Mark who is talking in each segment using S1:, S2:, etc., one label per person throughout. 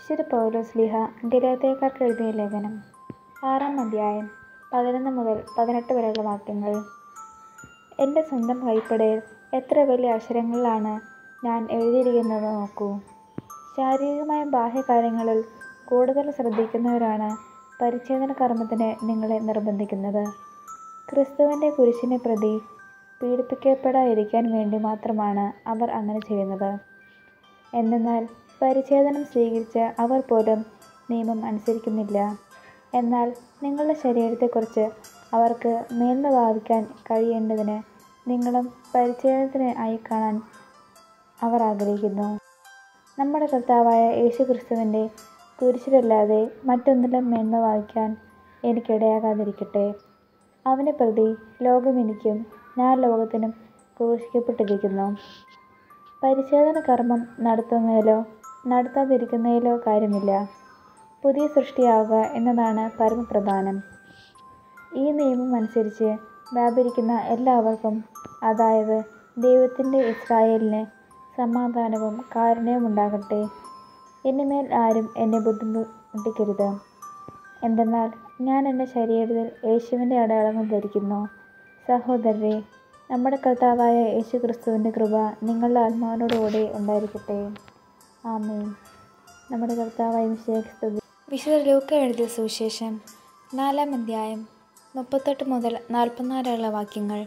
S1: വിശുദ്ധ പൗലോസ്ലീഹ ഗലാത്യക്കാർക്ക് എഴുതിയ ലേഖനം ആറാം അധ്യായം പതിനൊന്ന് മുതൽ പതിനെട്ട് വരെയുള്ള വാക്യങ്ങൾ എൻ്റെ സ്വന്തം കൈപ്പടയിൽ എത്ര വലിയ അക്ഷരങ്ങളിലാണ് ഞാൻ എഴുതിയിരിക്കുന്നത് നോക്കൂ ശാരീരികമായ ബാഹ്യകാര്യങ്ങളിൽ കൂടുതൽ ശ്രദ്ധിക്കുന്നവരാണ് പരിച്ഛേദന കർമ്മത്തിന് നിങ്ങളെ നിർബന്ധിക്കുന്നത് ക്രിസ്തുവിൻ്റെ കുരിശിനെ പ്രതി പീഡിപ്പിക്കപ്പെടാതിരിക്കാൻ വേണ്ടി മാത്രമാണ് അവർ അങ്ങനെ ചെയ്യുന്നത് എന്തെന്നാൽ പരിച്ഛേദനം സ്വീകരിച്ച അവർ പോലും നിയമം അനുസരിക്കുന്നില്ല എന്നാൽ നിങ്ങളുടെ ശരീരത്തെക്കുറിച്ച് അവർക്ക് മേന്മ ഭാവിക്കാൻ കഴിയേണ്ടതിന് നിങ്ങളും പരിച്ഛേദനത്തിന് ആയി കാണാൻ അവർ ആഗ്രഹിക്കുന്നു നമ്മുടെ കർത്താവായ യേശു ക്രിസ്തുവിൻ്റെ കുരിശിലല്ലാതെ മറ്റൊന്നിലും മേന്മ ഭാവിക്കാൻ എനിക്കിടയാകാതിരിക്കട്ടെ അവനെ പ്രതി ലോകം എനിക്കും ഞാൻ ലോകത്തിനും ക്രൂശിക്കപ്പെട്ടിരിക്കുന്നു പരിച്ഛേദന കർമ്മം നടത്തുന്നതിലോ നടത്താതിരിക്കുന്നതിലോ കാര്യമില്ല പുതിയ സൃഷ്ടിയാവുക എന്നതാണ് പരമപ്രധാനം ഈ നിയമം അനുസരിച്ച് വ്യാപരിക്കുന്ന എല്ലാവർക്കും അതായത് ദൈവത്തിൻ്റെ ഇസ്രായേലിന് സമാധാനവും കാരുണ്യവും ഉണ്ടാകട്ടെ ഇനിമേൽ ആരും എന്നെ ബുദ്ധിമുട്ടിക്കരുത് എന്തെന്നാൽ ഞാൻ എൻ്റെ ശരീരത്തിൽ യേശുവിൻ്റെ അടയാളങ്ങൾ ധരിക്കുന്നു സഹോദരരെ നമ്മുടെ കർത്താവായ യേശു ക്രിസ്തുവിൻ്റെ കൃപ നിങ്ങളുടെ ആത്മാവിനോടുകൂടി ഉണ്ടായിരിക്കട്ടെ ആമേൻ നമ്മുടെ കർത്താവായ വിശേഷസ്തുതി വിശുദ്ധ ലൂക്ക എഴുതിയ സുവിശേഷം നാലാം അധ്യായം മുപ്പത്തെട്ട് മുതൽ നാൽപ്പത്തിനാലുള്ള വാക്യങ്ങൾ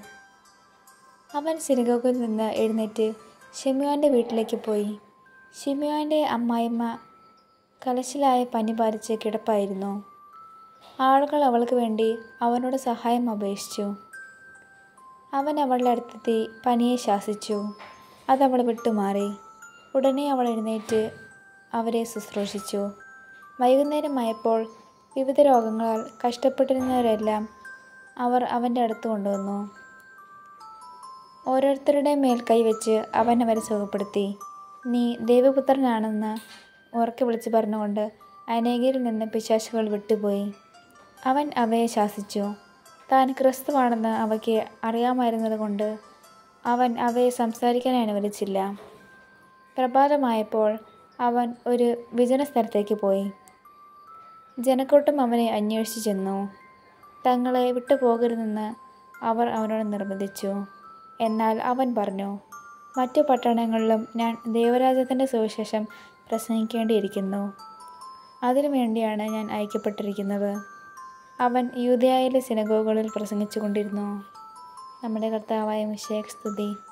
S1: അവൻ സിനഗോഗിൽ നിന്ന് എഴുന്നേറ്റ് ഷിമിയോൻ്റെ വീട്ടിലേക്ക് പോയി ഷിമിയോൻ്റെ അമ്മായിമ്മ കലശിലായ പനി ബാധിച്ച് കിടപ്പായിരുന്നു ആളുകൾ അവൾക്ക് വേണ്ടി അവനോട് സഹായം അപേക്ഷിച്ചു അവൻ അവളുടെ അടുത്തെത്തി പനിയെ ശാസിച്ചു അതവൾ വിട്ടുമാറി ഉടനെ അവൾ എഴുന്നേറ്റ് അവരെ ശുശ്രൂഷിച്ചു വൈകുന്നേരമായപ്പോൾ വിവിധ രോഗങ്ങളാൽ കഷ്ടപ്പെട്ടിരുന്നവരെല്ലാം അവർ അവൻ്റെ അടുത്ത് കൊണ്ടുവന്നു ഓരോരുത്തരുടെ മേൽ കൈവച്ച് അവൻ അവരെ സുഖപ്പെടുത്തി നീ ദൈവപുത്രനാണെന്ന് ഉറക്കെ വിളിച്ചു പറഞ്ഞുകൊണ്ട് അനേകരിൽ നിന്ന് പിശാശുകൾ വിട്ടുപോയി അവൻ അവയെ ശാസിച്ചു താൻ ക്രിസ്തുവാണെന്ന് അവയ്ക്ക് അറിയാമായിരുന്നതുകൊണ്ട് അവൻ അവയെ സംസാരിക്കാൻ അനുവദിച്ചില്ല പ്രഭാതമായപ്പോൾ അവൻ ഒരു വിജന സ്ഥലത്തേക്ക് പോയി ജനക്കൂട്ടം അവനെ അന്വേഷിച്ചു ചെന്നു തങ്ങളെ വിട്ടു പോകരുതെന്ന് അവർ അവനോട് നിർബന്ധിച്ചു എന്നാൽ അവൻ പറഞ്ഞു മറ്റു പട്ടണങ്ങളിലും ഞാൻ ദൈവരാജ്യത്തിൻ്റെ സുവിശേഷം പ്രസംഗിക്കേണ്ടിയിരിക്കുന്നു അതിനു വേണ്ടിയാണ് ഞാൻ അയക്കപ്പെട്ടിരിക്കുന്നത് അവൻ യൂതയായിലെ സിനഗോഗുകളിൽ പ്രസംഗിച്ചു കൊണ്ടിരുന്നു നമ്മുടെ കർത്താവായ മിശേഖ് സ്തുതി